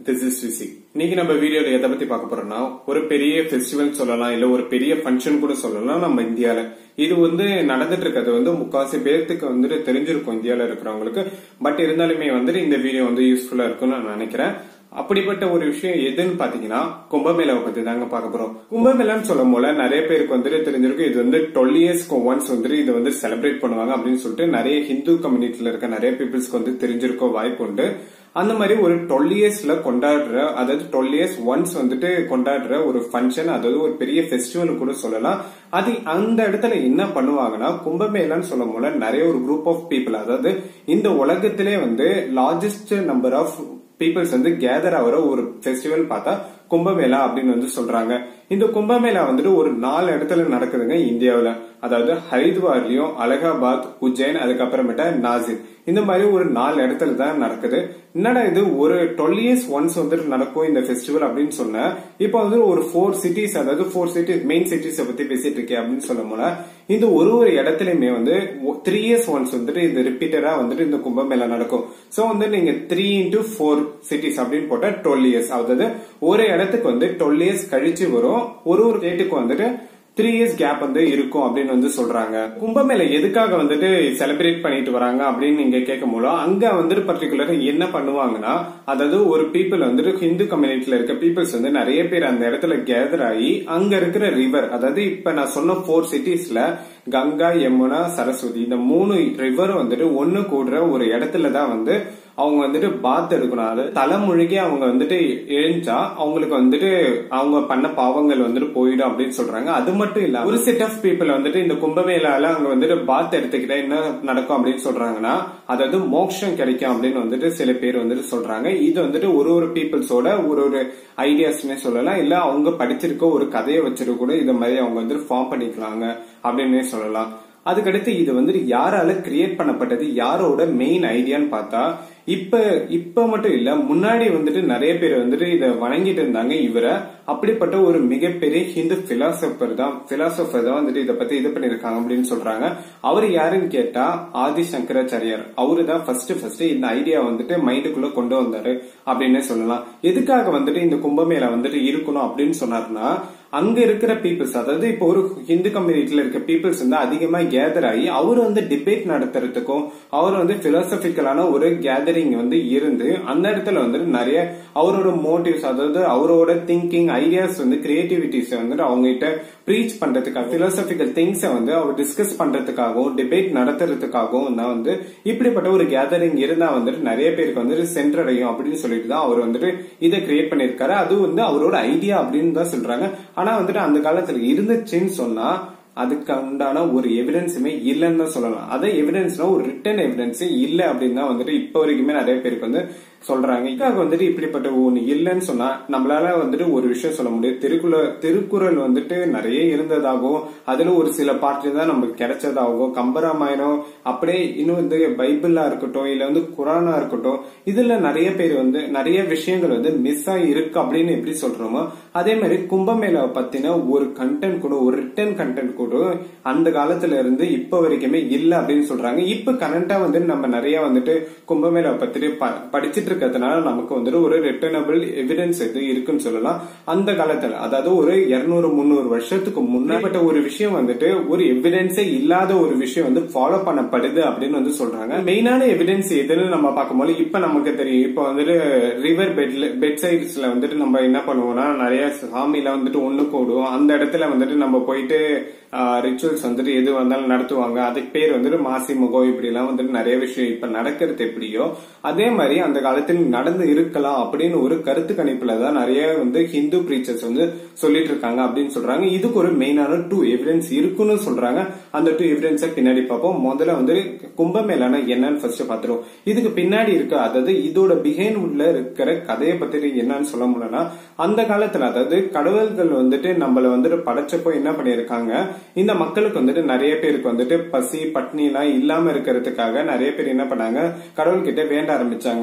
this is ரிசி இன்னைக்கு நம்ம வீடியோல எதை பத்தி பார்க்க போறோம்னா ஒரு பெரிய ஃபெஸ்டிவல் சொல்லலாம் இல்ல ஒரு பெரிய ஃபங்க்ஷன் கூட சொல்லலாம் நம்ம இந்தியால இது வந்து நடந்துட்டு இருக்கிறது வந்து முக்காவாசி பேர்த்துக்கு வந்துட்டு தெரிஞ்சிருக்கும் இந்தியால இருக்கிறவங்களுக்கு பட் இருந்தாலுமே வந்துட்டு இந்த வீடியோ வந்து யூஸ்ஃபுல்லா இருக்கும்னு நான் நினைக்கிறேன் அப்படிப்பட்ட ஒரு விஷயம் எதுன்னு பாத்தீங்கன்னா கும்பமேளாவை பத்தி தாங்க பார்க்க போறோம் கும்பமேளான்னு சொல்லும் போல நிறைய பேருக்கு வந்துட்டு தெரிஞ்சிருக்கும் இது வந்து டுவெல் இயர்ஸ்க்கு ஒன்ஸ் வந்துட்டு இது வந்து செலிப்ரேட் பண்ணுவாங்க அப்படின்னு சொல்லிட்டு நிறைய ஹிந்து கம்யூனிட்டில இருக்க நிறைய பீப்புள்ஸ்க்கு வந்து தெரிஞ்சிருக்க வாய்ப்பு உண்டு அந்த மாதிரி ஒரு டுவெல் இயர்ஸ்ல கொண்டாடுற அதாவது டுவெல் இயர்ஸ் ஒன்ஸ் வந்துட்டு கொண்டாடுற ஒரு ஃபங்க்ஷன் அதாவது ஒரு பெரிய ஃபெஸ்டிவல் கூட சொல்லலாம் அது அந்த இடத்துல என்ன பண்ணுவாங்கன்னா கும்பமேளான்னு சொல்லும் போல நிறைய ஒரு குரூப் ஆஃப் பீப்புள் அதாவது இந்த உலகத்திலே வந்து லார்ஜஸ்ட் நம்பர் ஆஃப் பீப்புள்ஸ் வந்து கேதர் ஆகிற ஒரு ஃபெஸ்டிவல் பார்த்தா கும்பமேளா அப்படின்னு வந்து சொல்றாங்க இந்த கும்பமேளா வந்துட்டு ஒரு நாலு இடத்துல நடக்குதுங்க இந்தியாவுல அதாவது ஹரித்வார்லயும் அலகாபாத் உஜ்ஜைன் அதுக்கப்புறமேட்டா நாசிக் இந்த மாதிரி ஒரு நாலு இடத்துல தான் நடக்குது என்னடா இது ஒரு டுவெல் இயர்ஸ் ஒன்ஸ் வந்துட்டு நடக்கும் இந்த ஃபெஸ்டிவல் அப்படின்னு சொன்ன இப்போ வந்து ஒரு ஃபோர் சிட்டிஸ் அதாவது ஃபோர் சிட்டிஸ் மெயின் சிட்டிஸை பத்தி பேசிட்டு இருக்கேன் அப்படின்னு சொல்லும் போல இந்த ஒரு ஒரு இடத்துலயுமே வந்து த்ரீ இயர்ஸ் ஒன்ஸ் வந்துட்டு இந்த ரிப்பீட்டடா வந்துட்டு இந்த கும்பமேளா நடக்கும் சோ வந்து நீங்க த்ரீ இன்டூ ஃபோர் சிட்டிஸ் அப்படின்னு போட்டா டுவெல் இயர்ஸ் அதாவது ஒரு இடத்துக்கு வந்து டுவெல் இயர்ஸ் கழிச்சு வரும் ஒரு ஒரு டேட்டுக்கு வந்துட்டு த்ரீ இயர்ஸ் கேப் வந்து இருக்கும் அப்படின்னு வந்து சொல்றாங்க கும்பமேளா எதுக்காக வந்துட்டு செலிப்ரேட் பண்ணிட்டு வராங்க அப்படின்னு நீங்க கேட்கும் போது அங்க வந்துட்டு பர்டிகுலர் என்ன பண்ணுவாங்கன்னா அதாவது ஒரு பீப்புள் வந்துட்டு ஹிந்து கம்யூனிட்டில இருக்க பீப்புள்ஸ் வந்து நிறைய பேர் அந்த இடத்துல கேதர் ஆகி அங்க இருக்கிற ரிவர் அதாவது இப்ப நான் சொன்ன போர் சிட்டிஸ்ல கங்கா யமுனா சரஸ்வதி இந்த மூணு ரிவரும் வந்துட்டு ஒண்ணு கூடுற ஒரு இடத்துல தான் வந்து அவங்க வந்துட்டு பாத் எடுக்கணும் அது தலைமுழுகி அவங்க வந்துட்டு எழுந்தா அவங்களுக்கு வந்துட்டு அவங்க பண்ண பாவங்கள் வந்துட்டு போயிடும் அப்படின்னு சொல்றாங்க அது மட்டும் இல்ல ஒரு செட் ஆஃப் பீப்புள் வந்துட்டு இந்த கும்பமேளால அங்க வந்துட்டு பாத் எடுத்துக்கிட்டா என்ன நடக்கும் அப்படின்னு சொல்றாங்கன்னா அதாவது மோட்சம் கிடைக்கும் அப்படின்னு வந்துட்டு சில பேர் வந்துட்டு சொல்றாங்க இது வந்துட்டு ஒரு ஒரு பீப்புள்ஸோட ஒரு ஒரு ஐடியாஸ்னே சொல்லலாம் இல்ல அவங்க படிச்சிருக்க ஒரு கதையை வச்சிருக்க கூட இத மாதிரி அவங்க வந்துட்டு ஃபார்ம் பண்ணிக்கலாங்க அப்படின்னே சொல்லலாம் அதுக்கடுத்து இது வந்துட்டு யாரால கிரியேட் பண்ணப்பட்டது யாரோட மெயின் ஐடியான்னு பார்த்தா இப்ப இப்ப மட்டும் இல்ல முன்னாடி வந்துட்டு நிறைய பேர் வந்துட்டு இத வணங்கிட்டு இருந்தாங்க இவரை அப்படிப்பட்ட ஒரு மிகப்பெரிய ஹிந்து பிலாசபர் தான் பிலாசபர் தான் வந்துட்டு இத பத்தி இது பண்ணிருக்காங்க அப்படின்னு சொல்றாங்க அவர் யாருன்னு கேட்டா ஆதி சங்கராச்சாரியார் அவரு தான் ஃபர்ஸ்ட் ஃபர்ஸ்ட் இந்த ஐடியா வந்துட்டு மைண்டுக்குள்ள கொண்டு வந்தாரு அப்படின்னு சொல்லலாம் எதுக்காக வந்துட்டு இந்த கும்பமேளா வந்துட்டு இருக்கணும் அப்படின்னு சொன்னாருன்னா அங்க இருக்கிற பீப்புள்ஸ் அதாவது இப்போ ஒரு ஹிந்து கம்யூனிட்டியில இருக்க பீப்புள்ஸ் வந்து அதிகமா கேதர் ஆகி அவர் வந்து டிபேட் நடத்துறதுக்கும் அவர் வந்து பிலாசபிக்கலான ஒரு கேதரிங் வந்து இருந்து அந்த இடத்துல வந்துட்டு நிறைய அவரோட மோட்டிவ்ஸ் அதாவது அவரோட திங்கிங் ஐடியாஸ் வந்து கிரியேட்டிவிட்டிஸ் வந்துட்டு அவங்க கிட்ட ப்ரீச் பண்றதுக்காக பிலாசபிக்கல் திங்ஸை வந்து அவர் டிஸ்கஸ் பண்றதுக்காகவும் டிபேட் நடத்துறதுக்காகவும் தான் வந்து இப்படிப்பட்ட ஒரு கேதரிங் இருந்தா வந்துட்டு நிறைய பேருக்கு வந்துட்டு சென்றடையும் அப்படின்னு சொல்லிட்டு தான் அவர் வந்துட்டு இதை கிரியேட் பண்ணிருக்காரு அது வந்து அவரோட ஐடியா அப்படின்னு தான் சொல்றாங்க ஆனா வந்துட்டு அந்த காலத்துல இருந்துச்சுன்னு சொன்னா அதுக்கு உண்டான ஒரு எவிடன்ஸுமே இல்லைன்னு தான் சொல்லலாம் அதை எவிடன்ஸ்னா ஒரு ரிட்டன் எவிடன்ஸ் இல்ல அப்படின்னு தான் வந்துட்டு இப்ப வரைக்குமே நிறைய பேருக்கு வந்து சொல்றாங்க இதுக்காக வந்துட்டு இப்படிப்பட்ட ஒண்ணு இல்லைன்னு சொன்னா நம்மளால வந்துட்டு ஒரு விஷயம் சொல்ல முடியும் திருக்குறள் திருக்குறள் வந்துட்டு நிறைய இருந்ததாகவும் அதுல ஒரு சில பாட்டு தான் நமக்கு கிடைச்சதாகவும் கம்பராமாயணம் அப்படியே இன்னும் வந்து பைபிளா இருக்கட்டும் இல்ல வந்து குரானா இருக்கட்டும் இதுல நிறைய பேர் வந்து நிறைய விஷயங்கள் வந்து மிஸ் ஆகி இருக்கு அப்படின்னு எப்படி சொல்றோமோ அதே மாதிரி கும்பமேளாவை பத்தின ஒரு கண்டென்ட் கூட ஒரு ரிட்டன் கண்டென்ட் கூட அந்த காலத்துல இருந்து இப்ப வரைக்குமே இல்ல அப்படின்னு சொல்றாங்க இப்ப கரண்டா வந்து நம்ம நிறைய வந்துட்டு கும்பமேளாவை பத்தி படிச்சுட்டு இருக்கிறதுனால நமக்கு வந்துட்டு ஒரு ரிட்டர்னபிள் எவிடன்ஸ் இது இருக்குன்னு சொல்லலாம் அந்த காலத்துல அதாவது ஒரு இருநூறு முந்நூறு வருஷத்துக்கு முன்னாடி ஒரு விஷயம் வந்துட்டு ஒரு எவிடன்ஸே இல்லாத ஒரு விஷயம் வந்து ஃபாலோ பண்ணப்படுது அப்படின்னு வந்து சொல்றாங்க மெயினான எவிடன்ஸ் எதுன்னு நம்ம பார்க்கும்போது இப்ப நமக்கு தெரியும் இப்ப வந்துட்டு ரிவர் பெட்ல பெட் சைட்ஸ்ல வந்துட்டு நம்ம என்ன பண்ணுவோம்னா நிறைய சாமியில வந்துட்டு ஒண்ணு கூடுவோம் அந்த இடத்துல வந்துட்டு நம்ம போயிட்டு ரிச்சுவல்ஸ் வந்துட்டு எது வந்தாலும் நடத்துவாங்க அதுக்கு பேர் வந்துட்டு மாசி முகம் இப்படி எல்லாம் வந்துட்டு நிறைய விஷயம் இப்ப நடக்கிறது எப்படியோ அதே மாதிரி அந்த காலத்தில் நடந்து இருக்கலாம் அப்படின்னு ஒரு கருத்து கணிப்புல தான் நிறைய வந்து ஹிந்து பிரீச்சர்ஸ் வந்து சொல்லிட்டு இருக்காங்க அப்படின்னு சொல்றாங்க இதுக்கு ஒரு மெயினான டூ எவிடன்ஸ் இருக்குன்னு சொல்றாங்க அந்த டூ எவிடன்ஸை பின்னாடி பார்ப்போம் முதல்ல வந்து கும்பமேளான என்னன்னு ஃபர்ஸ்ட் பாத்துருவோம் இதுக்கு பின்னாடி இருக்க அதாவது இதோட பிஹைண்ட் உள்ள இருக்கிற கதையை பத்தி என்னன்னு சொல்ல முடியலன்னா அந்த காலத்துல அதாவது கடவுள்கள் வந்துட்டு நம்மள வந்துட்டு படைச்சப்போ என்ன பண்ணிருக்காங்க இந்த மக்களுக்கு வந்துட்டு நிறைய பேருக்கு வந்துட்டு பசி பட்னி எல்லாம் இல்லாம இருக்கிறதுக்காக நிறைய பேர் என்ன பண்ணாங்க கடவுள்கிட்ட வேண்ட ஆரம்பிச்சாங்க அதாவது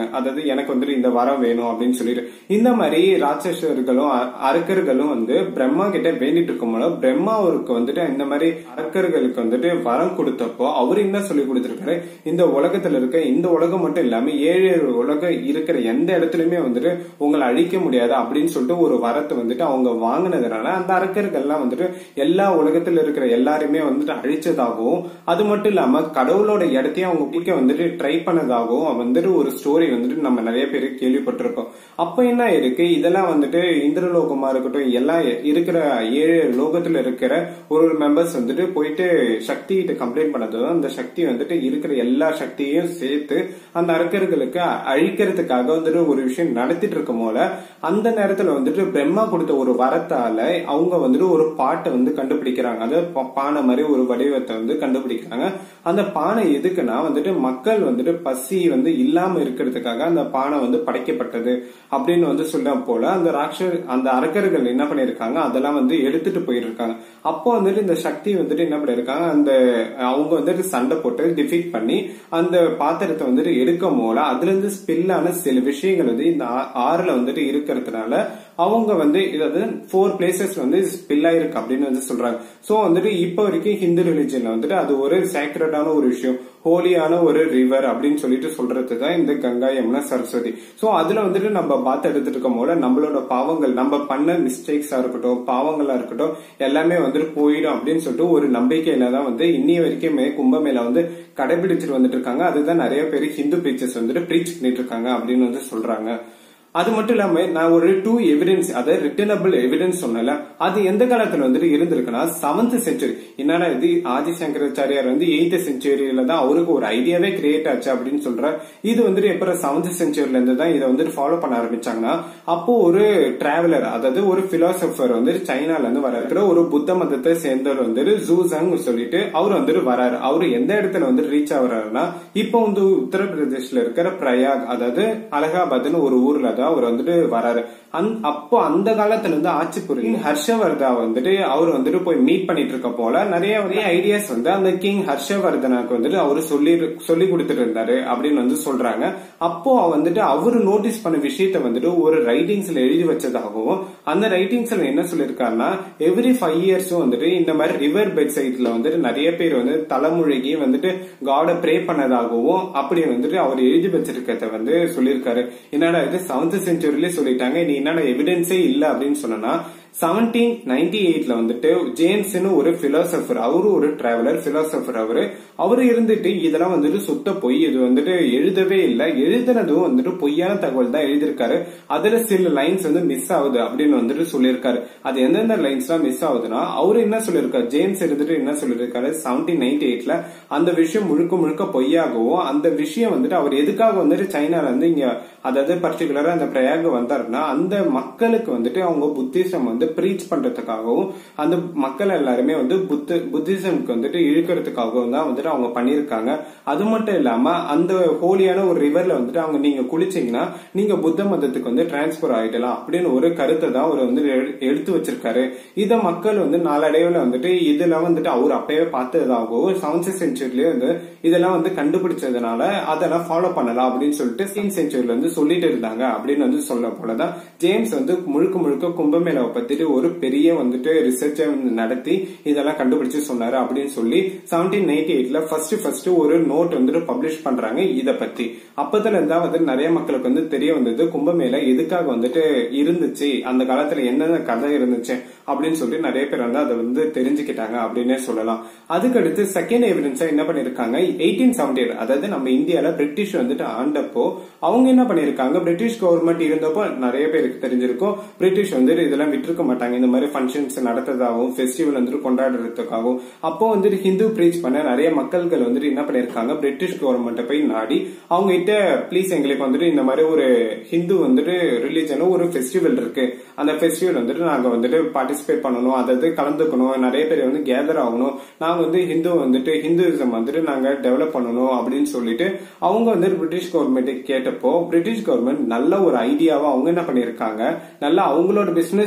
எனக்கு வந்துட்டு இந்த வரம் வேணும் அப்படின்னு சொல்லிட்டு இந்த மாதிரி ராட்சசர்களும் அ- அரக்கர்களும் வந்து பிரம்மா கிட்ட வேண்டிட்டு இருக்கும்போது பிரம்மா அவருக்கு வந்துட்டு இந்த மாதிரி அரக்கர்களுக்கு வந்துட்டு வரம் கொடுத்தப்போ அவரு என்ன சொல்லி கொடுத்திருக்காரு இந்த உலகத்துல இருக்க இந்த உலகம் மட்டும் இல்லாம ஏழு ஏழு உலகம் இருக்கிற எந்த இடத்துலயுமே வந்துட்டு உங்களை அழிக்க முடியாது அப்படின்னு சொல்லிட்டு ஒரு வரத்தை வந்துட்டு அவங்க வாங்கினதுனால அந்த அரக்கர்கள்லாம் வந்துட்டு எல்லா உலகத்துல இருக்கிற எல்லாருமே வந்துட்டு அழிச்சதாகவும் அது மட்டும் இல்லாம கடவுளோட இடத்தையும் அவங்க பிடிக்க வந்துட்டு ட்ரை பண்ணதாகவும் வந்துட்டு ஒரு ஸ்டோரி வந்துட்டு நம்ம நிறைய பேர் கேள்விப்பட்டிருக்கோம் அப்ப என்ன இருக்கு இதெல்லாம் வந்துட்டு இந்திரலோகமா இருக்கட்டும் எல்லாம் இருக்கிற ஏழு லோகத்துல இருக்கிற ஒரு ஒரு மெம்பர்ஸ் வந்துட்டு போயிட்டு சக்தி கிட்ட கம்ப்ளைண்ட் பண்ணதும் அந்த சக்தி வந்துட்டு இருக்கிற எல்லா சக்தியையும் சேர்த்து அந்த அரக்கர்களுக்கு அழிக்கிறதுக்காக வந்துட்டு ஒரு விஷயம் நடத்திட்டு இருக்கும் போல அந்த நேரத்துல வந்துட்டு பிரம்மா கொடுத்த ஒரு வரத்தால அவங்க வந்துட்டு ஒரு பாட்டை வந்து கண்டுபிடிக்கிறாங்க அதாவது பா- பானை மாதிரி ஒரு வடிவத்தை வந்து கண்டுபிடிக்கிறாங்க அந்த பானை எதுக்குன்னா வந்துட்டு மக்கள் வந்துட்டு பசி வந்து இல்லாம இருக்கிறதுக்காக அந்த பானை வந்து படைக்கப்பட்டது அப்படின்னு வந்து சொல்ல போல அந்த ராட்ச அந்த அரக்கர்கள் என்ன பண்ணிருக்காங்க அதெல்லாம் வந்து எடுத்துட்டு போயிருக்காங்க அப்போ வந்துட்டு இந்த சக்தி வந்துட்டு என்ன பண்ணிருக்காங்க அந்த அவங்க வந்துட்டு சண்டை போட்டு டிஃபீட் பண்ணி அந்த பாத்திரத்தை வந்துட்டு எடுக்கும் போல அதுல இருந்து ஸ்பில்லான சில விஷயங்கள் வந்து இந்த ஆ- ஆறுல வந்துட்டு இருக்கிறதுனால அவங்க வந்து இதாவது ஃபோர் பிளேசஸ் வந்து ஸ்பில் ஆயிருக்கு அப்படின்னு வந்து சொல்றாங்க சோ வந்துட்டு இப்ப வரைக்கும் ஹிந்து ரிலிஜன்ல வந்துட்டு அது ஒரு சேக்ரடான ஒரு விஷயம் ஹோலியான ஒரு ரிவர் அப்படின்னு சொல்லிட்டு சொல்றது தான் இந்த கங்கா யமுனா சரஸ்வதி சோ அதுல வந்துட்டு நம்ம பார்த்து எடுத்துட்டு இருக்கும் போல நம்மளோட பாவங்கள் நம்ம பண்ண மிஸ்டேக்ஸா இருக்கட்டும் பாவங்களா இருக்கட்டும் எல்லாமே வந்துட்டு போயிடும் அப்படின்னு சொல்லிட்டு ஒரு நம்பிக்கையில தான் வந்து இன்னி வரைக்குமே கும்பமேளா வந்து கடைபிடிச்சிட்டு வந்துட்டு இருக்காங்க அதுதான் நிறைய பேர் ஹிந்து பிரீச்சர்ஸ் வந்துட்டு ப்ரீச் பண்ணிட்டு இருக்காங்க அப்படின்னு வந்து சொல்றாங்க அது மட்டும் இல்லாம நான் ஒரு டூ எவிடன்ஸ் அதாவது ரிட்டனபிள் எவிடன்ஸ் சொன்னல அது எந்த காலத்துல வந்துட்டு இருந்திருக்குன்னா செவன்த் செஞ்சுரி என்னன்னா இது ஆதிசங்கராச்சாரியார் வந்து எயித் செஞ்சுரியில தான் அவருக்கு ஒரு ஐடியாவே கிரியேட் ஆச்சு அப்படின்னு சொல்ற இது வந்துட்டு எப்ப செவன்த் செஞ்சுரில இருந்து தான் இதை வந்துட்டு ஃபாலோ பண்ண ஆரம்பிச்சாங்கன்னா அப்போ ஒரு டிராவலர் அதாவது ஒரு பிலாசபர் வந்து சைனால இருந்து வர இருக்கிற ஒரு புத்த மதத்தை சேர்ந்தவர் வந்துட்டு ஜூசங் சொல்லிட்டு அவர் வந்துட்டு வராரு அவரு எந்த இடத்துல வந்து ரீச் ஆகுறாருன்னா இப்போ வந்து உத்தரப்பிரதேஷ்ல இருக்கிற பிரயாக் அதாவது அலகாபாத்னு ஒரு ஊர்ல தான் அவர் வந்துட்டு வராரு அந்- அப்போ அந்த காலத்துல இருந்து ஆட்சி புரியும் ஹர்ஷவர்தா வந்துட்டு அவர் வந்துட்டு போய் மீட் பண்ணிட்டு இருக்க போல நிறைய நிறைய ஐடியாஸ் வந்து அந்த கிங் ஹர்ஷவர்தனாக்கு வந்துட்டு அவரு சொல்லி சொல்லி கொடுத்துட்டு இருந்தாரு அப்படின்னு வந்து சொல்றாங்க அப்போ வந்துட்டு அவரு நோட்டீஸ் பண்ண விஷயத்த வந்துட்டு ஒரு ரைட்டிங்ஸ்ல எழுதி வச்சதாகவும் அந்த ரைட்டிங்ஸ்ல என்ன சொல்லிருக்காருன்னா எவ்ரி ஃபைவ் இயர்ஸும் வந்துட்டு இந்த மாதிரி ரிவர் பெட் சைட்ல வந்துட்டு நிறைய பேர் வந்து தலைமுழுகி வந்துட்டு காட ப்ரே பண்ணதாகவும் அப்படி வந்துட்டு அவர் எழுதி வச்சிருக்கிறத வந்து சொல்லியிருக்காரு என்னடா இது செவன்த் செஞ்சுரியிலே சொல்லிட்டாங்க இது என்னடா எவிடன்ஸே இல்ல அப்படின்னு சொன்னா செவன்டீன் நைன்டி எயிட்ல வந்துட்டு ஜேம்ஸ்னு ஒரு பிலாசபர் அவரு ஒரு டிராவலர் பிலாசபர் அவரு அவரு இருந்துட்டு இதெல்லாம் வந்துட்டு சுத்த பொய் இது வந்துட்டு எழுதவே இல்லை எழுதுனதும் வந்துட்டு பொய்யான தகவல் தான் எழுதியிருக்காரு அதுல சில லைன்ஸ் வந்து மிஸ் ஆகுது அப்படின்னு வந்துட்டு சொல்லியிருக்காரு அது எந்தெந்த லைன்ஸ் எல்லாம் மிஸ் ஆகுதுன்னா அவரு என்ன சொல்லியிருக்காரு ஜேம்ஸ் இருந்துட்டு என்ன சொல்லியிருக்காரு செவன்டீன் நைன்டி எயிட்ல அந்த விஷயம் முழுக்க முழுக்க பொய்யாகவும் அந்த விஷயம் வந்துட்டு அவர் எதுக்காக வந்துட்டு சைனால இருந்து இங்க அதாவது பர்டிகுலரா அந்த பிரயாக வந்தாருன்னா அந்த மக்களுக்கு வந்துட்டு அவங்க புத்திசம் வந்து ப்ரீச் பண்றதுக்காகவும் அந்த மக்கள் எல்லாருமே வந்து புத்த புத்திசம்க்கு வந்துட்டு இழுக்கிறதுக்காகவும் தான் வந்துட்டு அவங்க பண்ணியிருக்காங்க அது மட்டும் இல்லாம அந்த ஹோலியான ஒரு ரிவர்ல வந்துட்டு அவங்க நீங்க குளிச்சீங்கன்னா நீங்க புத்த மதத்துக்கு வந்து டிரான்ஸ்பர் ஆயிடலாம் அப்படின்னு ஒரு கருத்தை தான் அவர் வந்து எழு- எடுத்து வச்சிருக்காரு இத மக்கள் வந்து நாளடைவுல வந்துட்டு இதெல்லாம் வந்துட்டு அவர் அப்பவே பார்த்ததாகவும் செவன்த் செஞ்சுரியிலே வந்து இதெல்லாம் வந்து கண்டுபிடிச்சதுனால அதெல்லாம் ஃபாலோ பண்ணலாம் அப்படின்னு சொல்லிட்டு சிக்ஸ்டீன் செஞ்சுரியில வந்து சொல்லிட்டு இருந்தாங்க அப்படின்னு வந்து சொல்ல போலதான் ஜேம்ஸ் வந்து முழுக்க முழுக்க கும்பமேளாவை பத்திட்டு ஒரு பெரிய வந்துட்டு ரிசர்ச் நடத்தி இதெல்லாம் கண்டுபிடிச்சு சொன்னாரு அப்படின்னு சொல்லி செவன்டீன் நைன்டி எயிட்ல ஃபர்ஸ்ட் ஃபர்ஸ்ட் ஒரு நோட் வந்துட்டு பப்ளிஷ் பண்றாங்க இத பத்தி அப்பத்துல இருந்தா வந்து நிறைய மக்களுக்கு வந்து தெரிய வந்தது கும்பமேளா எதுக்காக வந்துட்டு இருந்துச்சு அந்த காலத்துல என்னென்ன கதை இருந்துச்சு அப்படின்னு சொல்லிட்டு நிறைய பேர் வந்து அதை வந்து தெரிஞ்சுக்கிட்டாங்க அப்படின்னே சொல்லலாம் அதுக்கடுத்து செகண்ட் எவிடன்ஸா என்ன பண்ணிருக்காங்க எயிட்டீன் செவன்டி அதாவது நம்ம இந்தியால பிரிட்டிஷ் வந்துட்டு ஆண்டப்போ அவங்க என்ன பண்ணிருக்காங்க பிரிட்டிஷ் கவர்மெண்ட் இருந்தப்போ நிறைய பேருக்கு தெரிஞ்சிருக்கும் பிரிட்டிஷ் வந்துட்டு இதெல்லாம் விட்டுருக்க மாட்டாங்க இந்த மாதிரி ஃபங்க்ஷன்ஸ் நடத்துறதாகவும் ஃபெஸ்டிவல் வந்துட்டு கொண்டாடுறதுக்காகவும் அப்போ வந்துட்டு ஹிந்து ப்ரீச் பண்ண நிறைய மக்கள்கள் வந்துட்டு என்ன பண்ணிருக்காங்க பிரிட்டிஷ் கவர்மெண்ட்டை போய் நாடி அவங்க கிட்ட ப்ளீஸ் எங்களுக்கு வந்துட்டு இந்த மாதிரி ஒரு ஹிந்து வந்துட்டு ரிலீஜன் ஒரு ஃபெஸ்டிவல் இருக்கு அந்த ஃபெஸ்டிவல் வந்துட்டு நாங்க வந்துட்டு பார்ட்டிசிபேட் பண்ணணும் அதாவது கலந்துக்கணும் நிறைய பேர் வந்து கேதர் ஆகணும் நாங்க வந்து ஹிந்து வந்துட்டு ஹிந்துவிசம் வந்துட்டு நாங்க டெவலப் பண்ணணும் அப்படின்னு சொல்லிட்டு அவங்க வந்து பிரிட்டிஷ் கவர்மெண்ட் கேட்டப்போ பிரிட்டிஷ் கவர்மெண்ட் நல்ல ஒரு ஐடியாவா அவங்க என்ன பண்ணிருக்காங்க நல்லா அவங்களோட பிசினஸ் டெவலப்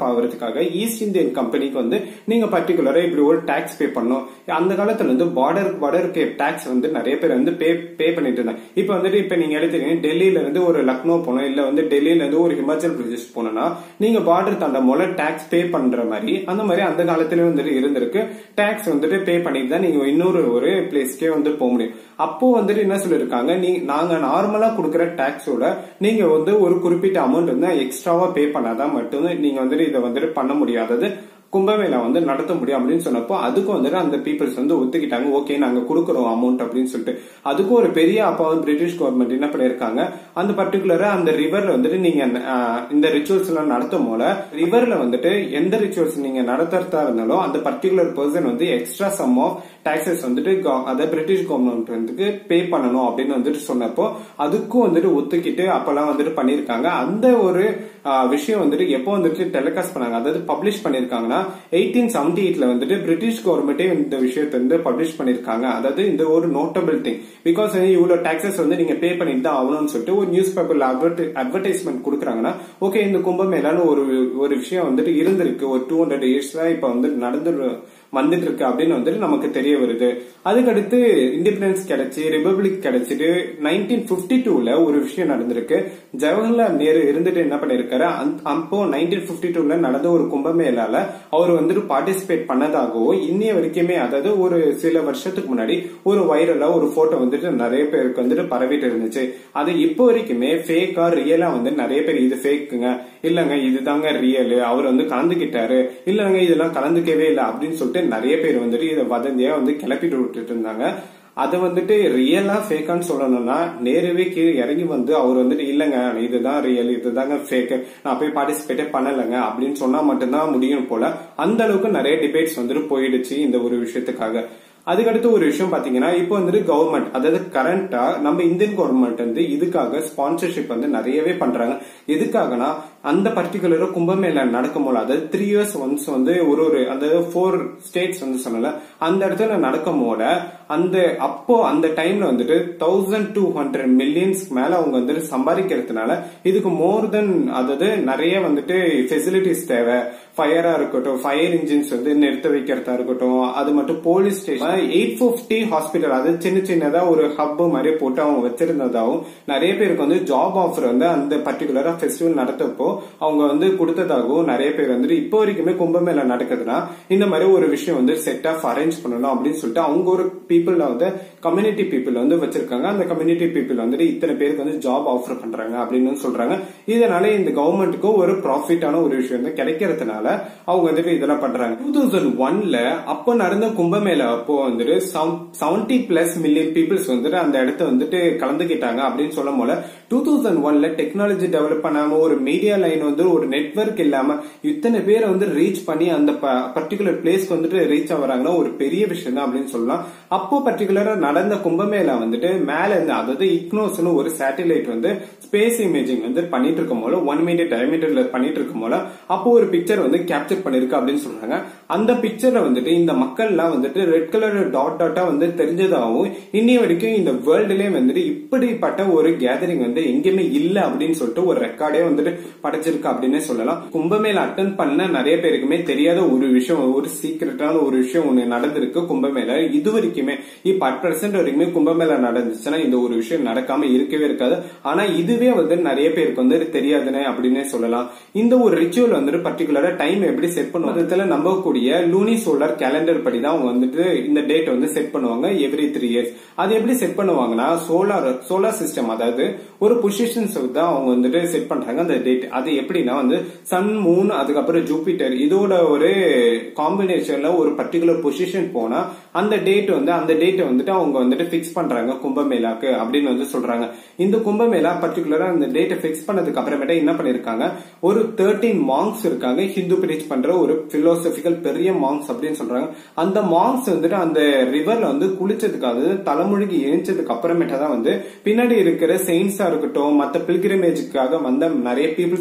டெவலப் ஆகுறதுக்காக ஈஸ்ட் இந்தியன் கம்பெனிக்கு வந்து நீங்க பர்டிகுலரா இப்படி ஒரு டாக்ஸ் பே பண்ணும் அந்த காலத்துல வந்து பார்டர் பார்டருக்கு டாக்ஸ் வந்து நிறைய பேர் வந்து பே பே பண்ணிட்டு இருந்தாங்க இப்ப வந்துட்டு இப்ப நீங்க எடுத்தீங்கன்னா டெல்லியில இருந்து ஒரு லக்னோ போனோம் இல்ல வந்து டெல்லியில இருந்து ஒரு ஹிமாச்சல் பிரதேஷ் போனோம்னா நீங்க பார்டர் தாண்ட மூல டாக்ஸ் பே பண்ற மாதிரி அந்த மாதிரி அந்த காலத்துல வந்துட்டு இருந்திருக்கு டாக்ஸ் வந்துட்டு பே பண்ணிட்டு தான் நீங்க இன்னொரு ஒரு பிளேஸ்க்கே வந்து போக முடியும் அப்போ வந்துட்டு என்ன சொல்லிருக்காங்க நீ நாங்க நார்மலா கொடுக்குற டாக்ஸோட நீங்க வந்து ஒரு குறிப்பிட்ட அமௌண்ட் வந்து எக்ஸ்ட்ராவா பே பண்ணாதான் மட்டும் நீங்க வந்துட்டு இதை வந்துட்டு பண்ண முடியாதது கும்பமேளா வந்து நடத்த முடியும் அப்படின்னு சொன்னப்போ அதுக்கும் வந்துட்டு அந்த பீப்புள்ஸ் வந்து ஒத்துக்கிட்டாங்க ஓகே நாங்க கொடுக்குறோம் அமௌண்ட் அப்படின்னு சொல்லிட்டு அதுக்கும் ஒரு பெரிய அப்பா பிரிட்டிஷ் கவர்மெண்ட் என்ன பண்ணிருக்காங்க அந்த பர்டிகுலரா அந்த ரிவர்ல வந்துட்டு நீங்க ஆஹ், இந்த ரிச்சுவல்ஸ் எல்லாம் நடத்தும் போல ரிவர்ல வந்துட்டு எந்த ரிச்சுவல்ஸ் நீங்க நடத்துறதா இருந்தாலும் அந்த பர்டிகுலர் பர்சன் வந்து எக்ஸ்ட்ரா சம் ஆஃப் டாக்ஸஸ் வந்துட்டு கவ- அதை பிரிட்டிஷ் கவர்மெண்ட் வந்துட்டு பே பண்ணணும் அப்படின்னு வந்துட்டு சொன்னப்போ அதுக்கும் வந்துட்டு ஒத்துக்கிட்டு அப்பெல்லாம் வந்துட்டு பண்ணிருக்காங்க அந்த ஒரு ஆஹ், விஷயம் வந்துட்டு எப்போ வந்துட்டு டெலிகாஸ்ட் பண்ணாங்க அதாவது பப்ளிஷ் பண்ணிருக்காங்கன்னா எயிட்டீன் செவன்டி எயிட்ல வந்துட்டு பிரிட்டிஷ் கவர்மெண்டே இந்த விஷயத்தை வந்து பப்ளிஷ் பண்ணிருக்காங்க அதாவது இந்த ஒரு நோட்டபிள் திங் பிகாஸ் இவ்வளவு டாக்ஸஸ் வந்து நீங்க பே பண்ணிட்டு தான் ஆகணும்னு சொல்லிட்டு ஒரு நியூஸ் பேப்பர்ல அட்வர்டைஸ்மெண்ட் கொடுக்குறாங்கன்னா ஓகே இந்த கும்பமேளான்னு ஒரு ஒரு விஷயம் வந்துட்டு இருந்திருக்கு ஒரு டூ ஹண்ட்ரட் இயர்ஸ்ல இப்ப வந்து நடந்து வந்துட்டு இருக்கு அப்படின்னு வந்துட்டு நமக்கு தெரிய வருது அதுக்கடுத்து இண்டிபெண்டன்ஸ் கிடைச்சு ரிபப்ளிக் கிடைச்சிட்டு நைன்டீன் பிப்டி டூல ஒரு விஷயம் நடந்திருக்கு ஜவஹர்லால் நேரு இருந்துட்டு என்ன பண்ணிருக்காரு அந்த- அப்போ நைன்டீன் பிப்டி டூல நடந்த ஒரு கும்பமேளால அவர் வந்துட்டு பார்ட்டிசிபேட் பண்ணதாகவும் இன்னைய வரைக்குமே அதாவது ஒரு சில வருஷத்துக்கு முன்னாடி ஒரு வைரலா ஒரு போட்டோ வந்துட்டு நிறைய பேருக்கு வந்துட்டு பரவிட்டு இருந்துச்சு அது இப்போ வரைக்குமே ஃபேக்கா ரியலா வந்து நிறைய பேர் இது ஃபேக்குங்க இல்லங்க இதுதாங்க ரியல் அவர் வந்து கலந்துக்கிட்டாரு இல்லங்க இதெல்லாம் கலந்துக்கவே இல்லை அப்படின்னு சொல்லிட்டு நிறைய பேர் வந்துட்டு இதை வதந்தியா வந்து கிளப்பிட்டு விட்டுட்டு இருந்தாங்க அதை வந்துட்டு ரியலா ஃபேக்கான்னு சொல்லணும்னா நேரவே கீழே இறங்கி வந்து அவர் வந்துட்டு இல்லங்க இதுதான் ரியல் இதுதாங்க ஃபேக் நான் போய் பார்ட்டிசிபேட்டே பண்ணலைங்க அப்படின்னு சொன்னா மட்டும்தான் முடியும் போல அந்த அளவுக்கு நிறைய டிபேட்ஸ் வந்துட்டு போயிடுச்சு இந்த ஒரு விஷயத்துக்காக அதுக்கடுத்து ஒரு விஷயம் பாத்தீங்கன்னா இப்போ வந்துட்டு கவர்மெண்ட் அதாவது கரண்டா நம்ம இந்தியன் கவர்மெண்ட் வந்து இதுக்காக ஸ்பான்சர்ஷிப் வந்து நிறையவே பண்றாங்க எதுக்காகனா அந்த பர்டிகுலரா கும்பமேளா நடக்கும் போல அதாவது த்ரீ இயர்ஸ் ஒன்ஸ் வந்து ஒரு ஒரு அதாவது ஃபோர் ஸ்டேட்ஸ் வந்து சொன்னல அந்த இடத்துல நடக்கும் போல அந்த அப்போ அந்த டைம்ல வந்துட்டு தௌசண்ட் டூ ஹண்ட்ரட் மில்லியன்ஸ் மேல அவங்க வந்துட்டு சம்பாதிக்கிறதுனால இதுக்கு மோர் தென் அதாவது நிறைய வந்துட்டு ஃபெசிலிட்டிஸ் தேவை ஃபயரா இருக்கட்டும் ஃபயர் இன்ஜின்ஸ் வந்து நிறுத்த வைக்கிறதா இருக்கட்டும் அது மட்டும் police station eight fifty hospital அது சின்ன சின்னதா ஒரு ஹப் மாதிரி போட்டு அவங்க வச்சிருந்ததாகவும் நிறைய பேருக்கு வந்து ஜாப் ஆஃபர் வந்து அந்த பர்டிகுலரா ஃபெஸ்டிவல் நடத்தப்போ அவங்க வந்து கொடுத்ததாகவும் நிறைய பேர் வந்துட்டு இப்போ வரைக்குமே கும்பமேளா நடக்குதுன்னா இந்த மாதிரி ஒரு விஷயம் வந்து செட் ஆஃப் அரேஞ்ச் பண்ணணும் அப்படின்னு சொல்லிட்டு அவங்க ஒரு பீப்புள் வந்து கம்யூனிட்டி பீப்புள் வந்து வச்சிருக்காங்க அந்த கம்யூனிட்டி பீப்புள் வந்துட்டு இத்தனை பேருக்கு வந்து ஜாப் ஆஃபர் பண்றாங்க அப்படின்னு சொல்றாங்க இதனால இந்த கவர்மெண்ட்டுக்கு ஒரு ப்ராஃபிட்டான ஒரு விஷயம் வந்து கிடைக்கிறதுனால அவங்க வந்துட்டு இதெல்லாம் பண்றாங்க டூ தௌசண்ட் ஒன்ல அப்போ நடந்த கும்பமேளா அப்போ வந்துட்டு செவன்டி பிளஸ் மில்லியன் பீப்புள்ஸ் வந்துட்டு அந்த இடத்த வந்துட்டு கலந்துக்கிட்டாங்க அப்படின்னு சொல்லும் போல டூ தௌசண்ட் ஒன்ல டெக்னாலஜி டெவலப் பண்ணாம ஒரு மீடியா லைன் வந்து ஒரு நெட்வொர்க் இல்லாம இத்தனை பேரை வந்து ரீச் பண்ணி அந்த பர்டிகுலர் பிளேஸ்க்கு வந்துட்டு ரீச் ஆகுறாங்கன்னா ஒரு பெரிய விஷயம் தான் அப்படின்னு சொல்லலாம் அப்போ பர்டிகுலரா நடந்த கும்பமேளா வந்துட்டு மேல இருந்து அதாவது இக்னோஸ்னு ஒரு சேட்டலைட் வந்து ஸ்பேஸ் இமேஜிங் வந்து பண்ணிட்டு இருக்கும் போல ஒன் மீட்டர் டயமீட்டர்ல பண்ணிட்டு இருக்கும் போல அப்போ ஒரு பிக்சர் வந்து கேப்சர் பண்ணிருக்கு அப்படின்னு சொல்றாங்க அந்த பிக்சர்ல வந்துட்டு இந்த மக்கள் எல்லாம் வந்துட்டு ரெட் கலர் டாட் டாட்டா வந்து தெரிஞ்சதாகவும் இன்னி வரைக்கும் இந்த வேர்ல்டுலயே வந்துட்டு இப்படிப்பட்ட ஒரு கேதரிங் வந்து எங்கேயுமே இல்ல அப்படின்னு சொல்லிட்டு ஒரு ரெக்கார்டே வந்துட்டு படைச்சிருக்கு அப்படின்னே சொல்லலாம் கும்பமேளா அட்டன் பண்ண நிறைய பேருக்குமே தெரியாத ஒரு விஷயம் ஒரு சீக்கிரட்டான ஒரு விஷயம் ஒண்ணு நடந்திருக்கு கும்பமேளா இது வரைக்குமே இப்ப அட் பிரசன்ட் வரைக்குமே கும்பமேளா நடந்துச்சுன்னா இந்த ஒரு விஷயம் நடக்காம இருக்கவே இருக்காது ஆனா இதுவே வந்து நிறைய பேருக்கு வந்து தெரியாதுனே அப்படின்னே சொல்லலாம் இந்த ஒரு ரிச்சுவல் வந்துட்டு பர்டிகுலரா டைம் எப்படி செட் பண்ணுவாங்க இதுல நம்பக்கூடிய லூனி சோலார் கேலண்டர் படி தான் அவங்க வந்துட்டு இந்த டேட் வந்து செட் பண்ணுவாங்க எவ்ரி த்ரீ இயர்ஸ் அது எப்படி செட் பண்ணுவாங்கன்னா சோலார் சோலார் சிஸ்டம் அதாவது ஒரு பொசிஷன்ஸ் தான் அவங்க வந்துட்டு செட் பண்றாங்க அந்த டேட் அது எப்படின்னா வந்து சன் மூன் அதுக்கப்புறம் ஜூபிட்டர் இதோட ஒரு காம்பினேஷன்ல ஒரு பர்டிகுலர் பொசிஷன் போனா அந்த டேட் வந்து அந்த டேட்டை வந்துட்டு அவங்க வந்துட்டு பிக்ஸ் பண்றாங்க கும்பமேளாக்கு அப்படின்னு வந்து சொல்றாங்க இந்த கும்பமேளா பர்டிகுலரா அந்த டேட்டை பிக்ஸ் பண்ணதுக்கு அப்புறமேட்டா என்ன பண்ணிருக்காங்க ஒரு தேர்ட்டீன் மாங்ஸ் இருக்காங்க ஹிந்து பிரீச் பண்ற ஒரு பிலோசபிக்கல் பெரிய மாங்ஸ் அப்படின்னு சொல்றாங்க அந்த மாங்ஸ் வந்துட்டு அந்த ரிவர்ல வந்து குளிச்சதுக்காக தலைமுழுகி எழுந்ததுக்கு அப்புறமேட்டா தான் வந்து பின்னாடி இருக்கிற செயின்ஸா இருக்கட்டும் மத்த பில்கிரமேஜுக்காக வந்த நிறைய பீப்புள்ஸ்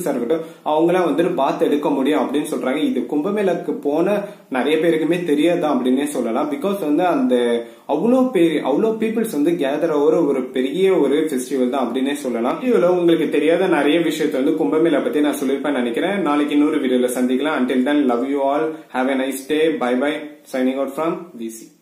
பீப்புள்ஸா இருக்கட்டும் அவங்களாம் வந்துட்டு பாத் எடுக்க முடியும் அப்படின்னு சொல்றாங்க இது கும்பமேளாக்கு போன நிறைய பேருக்குமே தெரியாதா அப்படின்னே சொல்லலாம் பிகாஸ் வந்து அந்த அவ்வளோ பேர் அவ்வளோ பீப்புள்ஸ் வந்து கேதர் ஆகிற ஒரு பெரிய ஒரு ஃபெஸ்டிவல் தான் அப்படின்னே சொல்லலாம் வீடியோல உங்களுக்கு தெரியாத நிறைய விஷயத்த வந்து கும்பமேளா பத்தி நான் சொல்லியிருப்பேன் நினைக்கிறேன் நாளைக்கு இன்னொரு வீடியோல சந்திக்கலாம் until then love you all have a nice day bye bye signing out from vc